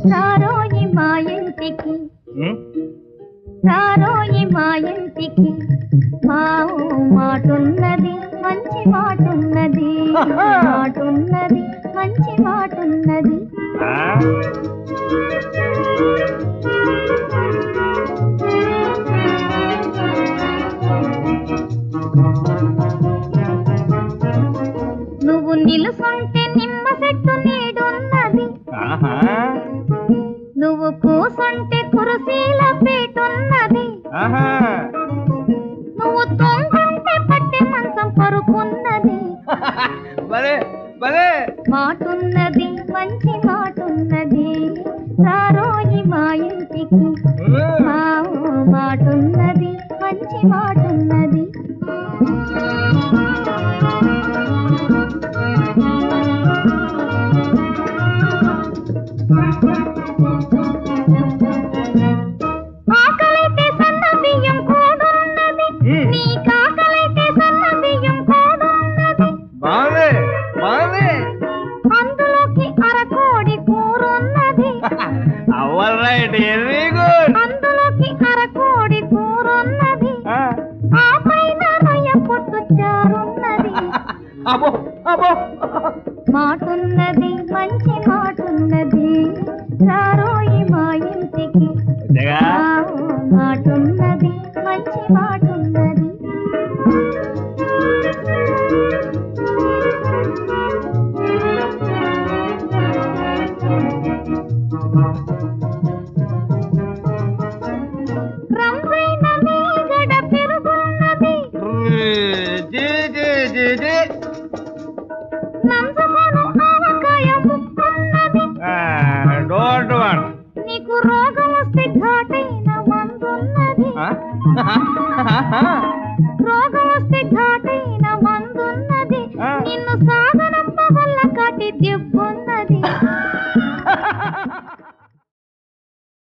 రారోయి మా ఇంటికి ఉం? రారోయి మా ఇంటికి మా ఊ మాటున్నది మంచి మాటున్నది మాటున్నది మంచి మాటున్నది ఆ? నువ్వు నిలుసుంటే నిమ్మ చెట్టు నీడున్నది ఆహా. నువ్వు కూసుంటే కురసీల పీటున్నది ఆహా. నువ్వు తొంగుంటే పట్టి మంచం పరుపున్నది భలే భలే మాటున్నది మంచి మాటున్నది రారోయి మా ఇంటికి ఉం. మా ఊ మాటున్నది మంచి మాటున్నది ఆకలైతే సన్న బియ్యం కూడున్నది ఉం. నీ కాకలైతే సన్న బియ్యం కూడున్నది బాగుంది బాగుంది అందులోకి అరకోడి కూరున్నది అవల్ రైట్ వెరీ గుడ్ అందులోకి అరకోడి కూరున్నది ఆ పైన నొయ్య పొట్టు చారున్నది అబ్బో అబ్బో మాటున్నది మంచి మాటున్నది రారోయి మా ఇంటికి వచ్చాగా ఆ మాటున్నది మంచి మాటున్నది రంపైన మీగడ పెరుగున్నది జీ జీ జీ జీ నంజుకొను ఆవకాయ ముక్కున్నది డోంట్ వన్ నీకు రోగం వస్తే ఘాటైన మందున్నది రోగం వస్తే ఘాటైన మందున్నది ఆ. నిన్ను సాగనంప వల్ల కాటి దెబ్బున్నది